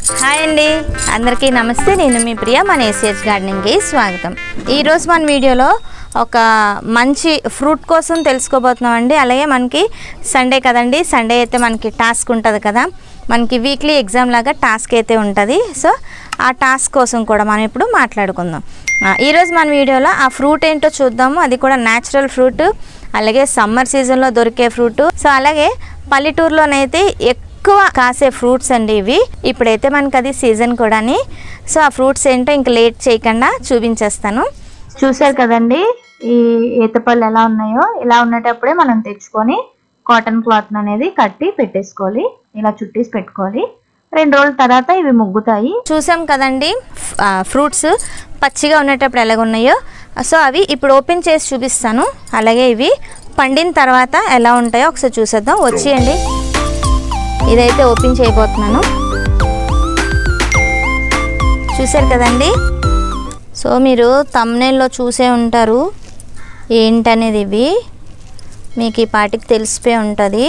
Hi అండి అందరికీ నమస్తే నేను మీ ప్రియ మన ఏసియస్ గార్డెనింగ్కి స్వాగతం ఈరోజు మన వీడియోలో ఒక మంచి ఫ్రూట్ కోసం తెలుసుకోబోతున్నాం అండి అలాగే మనకి సండే కదండి సండే అయితే మనకి టాస్క్ ఉంటుంది కదా మనకి వీక్లీ ఎగ్జామ్ లాగా టాస్క్ అయితే ఉంటుంది సో ఆ టాస్క్ కోసం కూడా మనం ఇప్పుడు మాట్లాడుకుందాం ఆ, ఈరోజు మన వీడియోలో ఆ ఫ్రూట్ ఏంటో చూద్దాము అది కూడా న్యాచురల్ ఫ్రూట్ అలాగే సమ్మర్ సీజన్లో దొరికే ఫ్రూట్ సో అలాగే పల్లెటూరులోనైతే ఎక్కువ కాసే ఫ్రూట్స్ అండి ఇవి ఇప్పుడైతే మనకి అది సీజన్ కూడాని సో ఆ ఫ్రూట్స్ ఏంటో ఇంక లేట్ చేయకుండా చూపించేస్తాను చూసారు కదండి ఈ ఈతపళ్ళు ఎలా ఉన్నాయో ఇలా ఉన్నటప్పుడే మనం తెచ్చుకొని కాటన్ క్లాత్ అనేది కట్టి పెట్టేసుకోవాలి ఇలా చుట్టేసి పెట్టుకోవాలి రెండు రోజుల తర్వాత ఇవి ముగ్గుతాయి చూసాం కదండి ఫ్రూట్స్ పచ్చిగా ఉండేటప్పుడు ఎలాగ ఉన్నాయో సో అవి ఇప్పుడు ఓపెన్ చేసి చూపిస్తాను అలాగే ఇవి పండిన తర్వాత ఎలా ఉంటాయో ఒకసారి చూసేద్దాం వచ్చేయండి ఇదైతే ఓపెన్ చేయబోతున్నాను చూసారు కదండి సో మీరు తమ్నేల్లో చూసే ఉంటారు ఏంటనేది ఇవి మీకు ఈ పాటికి తెలిసిపోయి ఉంటుంది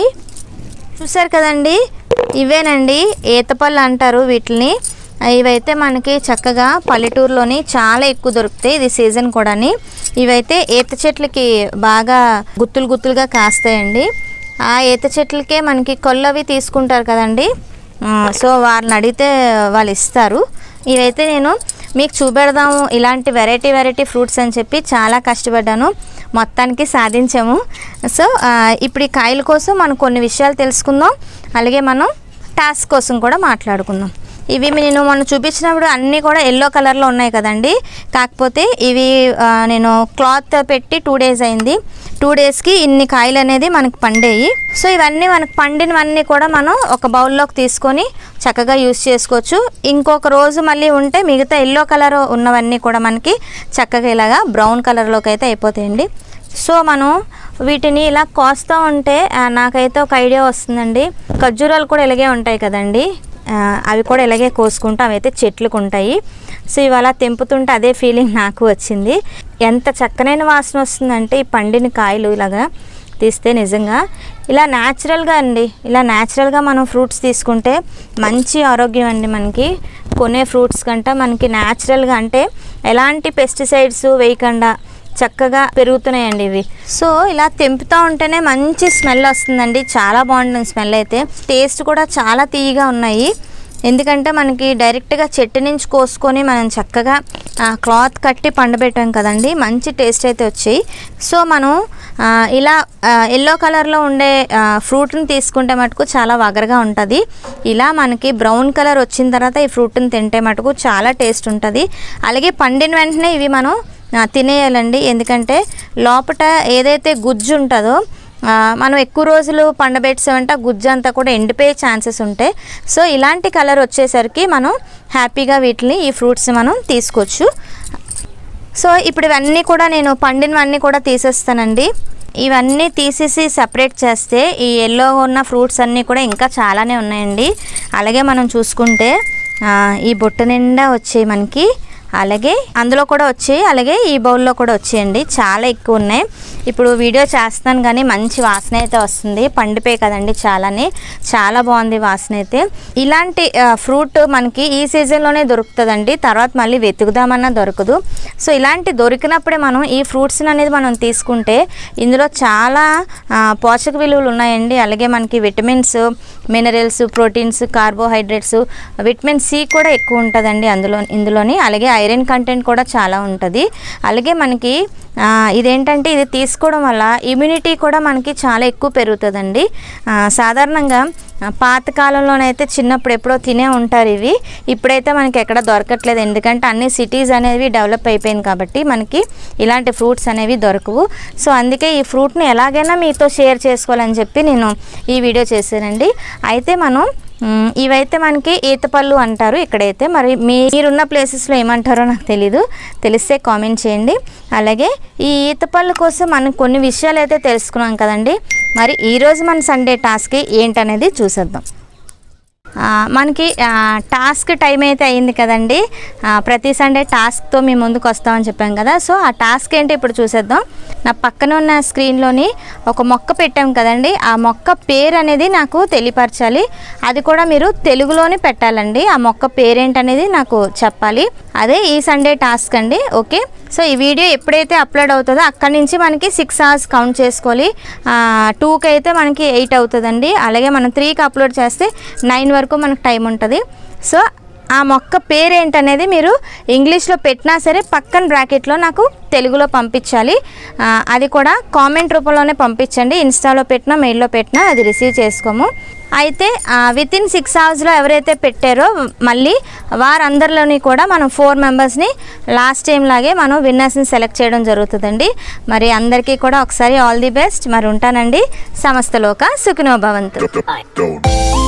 చూసారు కదండి ఇవేనండి ఈతపళ్ళు అంటారు వీటిని ఇవైతే మనకి చక్కగా పల్లెటూరులోని చాలా ఎక్కువ దొరుకుతాయి ఇది సీజన్ కూడాని ఇవైతే ఈత చెట్లకి బాగా గుత్తులు గుత్తులుగా కాస్తాయండి ఆ ఈత చెట్లకే మనకి కొల్లవి తీసుకుంటారు కదండి ఆ, సో వాళ్ళని అడిగితే వాళ్ళు ఇస్తారు ఇవైతే నేను మీకు చూపెడదాము ఇలాంటి వెరైటీ వెరైటీ ఫ్రూట్స్ అని చెప్పి చాలా కష్టపడ్డాను మొత్తానికి సాధించాము సో ఆ, ఇప్పుడు ఈ కాయల కోసం మనం కొన్ని విషయాలు తెలుసుకుందాం అలాగే మనం టాస్క్ కోసం కూడా మాట్లాడుకుందాం ఇవి నేను మొన్న చూపించినప్పుడు అన్నీ కూడా ఎల్లో కలర్లో ఉన్నాయి కదండి కాకపోతే ఇవి ఆ, నేను క్లాత్ పెట్టి టూ డేస్ అయింది టూ డేస్కి ఇన్ని కాయలు అనేది మనకి పండేయి సో ఇవన్నీ మనకు పండినవన్నీ కూడా మనం ఒక బౌల్లోకి తీసుకొని చక్కగా యూస్ చేసుకోవచ్చు ఇంకొక రోజు మళ్ళీ ఉంటే మిగతా ఎల్లో కలర్ ఉన్నవన్నీ కూడా మనకి చక్కగా ఇలాగా బ్రౌన్ కలర్లోకి అయితే అయిపోతాయండి సో మనం వీటిని ఇలా కోస్తూ ఉంటే ఆ, నాకైతే ఒక ఐడియా వస్తుందండి ఖర్జూరాలు కూడా ఇలాగే ఉంటాయి కదండి ఆ, అవి కూడా ఇలాగే కోసుకుంటూ అవి అయితే చెట్లకు ఉంటాయి సో ఇవాళ తెంపుతుంటే అదే ఫీలింగ్ నాకు వచ్చింది ఎంత చక్కనైన వాసన వస్తుందంటే ఈ పండిన కాయలు ఇలాగా తీస్తే నిజంగా ఇలా న్యాచురల్గా అండి ఇలా న్యాచురల్గా మనం ఫ్రూట్స్ తీసుకుంటే మంచి ఆరోగ్యం అండి మనకి కొనే ఫ్రూట్స్ కంటే మనకి న్యాచురల్గా అంటే ఎలాంటి పెస్టిసైడ్స్ వేయకుండా చక్కగా పెరుగుతున్నాయండి ఇవి సో ఇలా తెంపుతూ ఉంటేనే మంచి స్మెల్ వస్తుందండి చాలా బాగుంటుంది స్మెల్ అయితే టేస్ట్ కూడా చాలా తీయగా ఉన్నాయి ఎందుకంటే మనకి డైరెక్ట్గా చెట్టు నుంచి కోసుకొని మనం చక్కగా ఆ, క్లాత్ కట్టి పండబెట్టాం కదండి మంచి టేస్ట్ అయితే వచ్చాయి సో మనం ఆ, ఇలా ఎల్లో కలర్లో ఉండే ఆ, ఫ్రూట్ని తీసుకుంటే మటుకు చాలా వగరగా ఉంటుంది ఇలా మనకి బ్రౌన్ కలర్ వచ్చిన తర్వాత ఈ ఫ్రూట్ని తింటే మటుకు చాలా టేస్ట్ ఉంటుంది అలాగే పండిన వెంటనే ఇవి మనం ఆ, తినేయాలండి ఎందుకంటే లోపట ఏదైతే గుజ్జు ఉంటుందో ఆ, మనం ఎక్కువ రోజులు పండబెట్టామంటే ఆ గుజ్జు అంతా కూడా ఎండిపోయే ఛాన్సెస్ ఉంటాయి సో ఇలాంటి కలర్ వచ్చేసరికి మనం హ్యాపీగా వీటిని ఈ ఫ్రూట్స్ మనం తీసుకోవచ్చు సో ఇప్పుడు ఇవన్నీ కూడా నేను పండినవన్నీ కూడా తీసేస్తానండి ఇవన్నీ తీసేసి సపరేట్ చేస్తే ఈ ఎల్లో ఉన్న ఫ్రూట్స్ అన్నీ కూడా ఇంకా చాలానే ఉన్నాయండి అలాగే మనం చూసుకుంటే ఆ, ఈ బుట్ట నిండా వచ్చాయి మనకి అలాగే అందులో కూడా వచ్చాయి అలాగే ఈ బౌల్లో కూడా వచ్చాయండి చాలా ఎక్కువ ఉన్నాయి ఇప్పుడు వీడియో చేస్తాను కానీ మంచి వాసన అయితే వస్తుంది పండిపోయి కదండి చాలానే చాలా బాగుంది వాసన అయితే ఇలాంటి ఫ్రూట్ మనకి ఈ సీజన్లోనే దొరుకుతుందండి తర్వాత మళ్ళీ వెతుకుదామన్నా దొరకదు సో ఇలాంటి దొరికినప్పుడే మనం ఈ ఫ్రూట్స్ అనేది మనం తీసుకుంటే ఇందులో చాలా ఆ, పోషక విలువలు ఉన్నాయండి అలాగే మనకి vitamins minerals proteins carbohydrates vitamin C కూడా ఎక్కువ ఉంటుందండి అందులో ఇందులోని అలాగే ఐరన్ కంటెంట్ కూడా చాలా ఉంటుంది అలాగే మనకి ఆ, ఇదేంటంటే ఇది తీసుకోవడం వల్ల ఇమ్యూనిటీ కూడా మనకి చాలా ఎక్కువ పెరుగుతుందండి ఆ, సాధారణంగా ఆ, పాత కాలంలోనైతే చిన్నప్పుడు ఎప్పుడో తినే ఉంటారు ఇవి ఇప్పుడైతే మనకి ఎక్కడ దొరకట్లేదు ఎందుకంటే అన్ని సిటీస్ అనేవి డెవలప్ అయిపోయింది కాబట్టి మనకి ఇలాంటి ఫ్రూట్స్ అనేవి దొరకవు సో అందుకే ఈ ఫ్రూట్ని ఎలాగైనా మీతో షేర్ చేసుకోవాలని చెప్పి నేను ఈ వీడియో చేశానండి అయితే మనం మ్, ఇవైతే మనకి ఈతపళ్ళు అంటారు ఇక్కడైతే మరి మీరున్న ప్లేసెస్లో ఏమంటారో నాకు తెలీదు తెలిస్తే కామెంట్ చేయండి అలాగే ఈ ఈతపళ్ళు కోసం మనం కొన్ని విషయాలు అయితే తెలుసుకున్నాం కదండి మరి ఈరోజు మన సండే టాస్క్ ఏంటనేది చూసేద్దాం ఆ, మనకి ఆ, టాస్క్ టైం అయితే అయింది కదండి ఆ, ప్రతి సండే టాస్క్తో మేము ముందుకు వస్తామని చెప్పాం కదా సో ఆ టాస్క్ ఏంటి ఇప్పుడు చూసేద్దాం నా పక్కన ఉన్న స్క్రీన్లోని ఒక మొక్క పెట్టాం కదండి ఆ మొక్క పేరు అనేది నాకు తెలియపరచాలి అది కూడా మీరు తెలుగులోనే పెట్టాలండి ఆ మొక్క పేరేంటనేది నాకు చెప్పాలి అదే ఈ సండే టాస్క్ అండి ఓకే సో ఈ వీడియో ఎప్పుడైతే అప్లోడ్ అవుతుందో అక్కడి నుంచి మనకి సిక్స్ అవర్స్ కౌంట్ చేసుకోవాలి టూకి అయితే మనకి ఎయిట్ అవుతుందండి అలాగే మనం త్రీకి అప్లోడ్ చేస్తే నైన్ వరకు మనకు టైం ఉంటుంది సో ఆ మొక్క పేరేంటనేది మీరు ఇంగ్లీష్లో పెట్టినా సరే పక్కన బ్రాకెట్లో నాకు తెలుగులో పంపించాలి ఆ, అది కూడా కామెంట్ రూపంలోనే పంపించండి ఇన్స్టాలో పెట్టినా మెయిల్లో పెట్టినా అది రిసీవ్ చేసుకోము అయితే విత్ ఇన్ సిక్స్ అవర్స్లో ఎవరైతే పెట్టారో మళ్ళీ వారందరిలోని కూడా మనం ఫోర్ మెంబర్స్ని లాస్ట్ టైం లాగే మనం విన్నర్స్ని సెలెక్ట్ చేయడం జరుగుతుందండి మరి అందరికీ కూడా ఒకసారి ఆల్ ది బెస్ట్ మరి ఉంటానండి సమస్తలోక సుఖినో భవంతు Don't.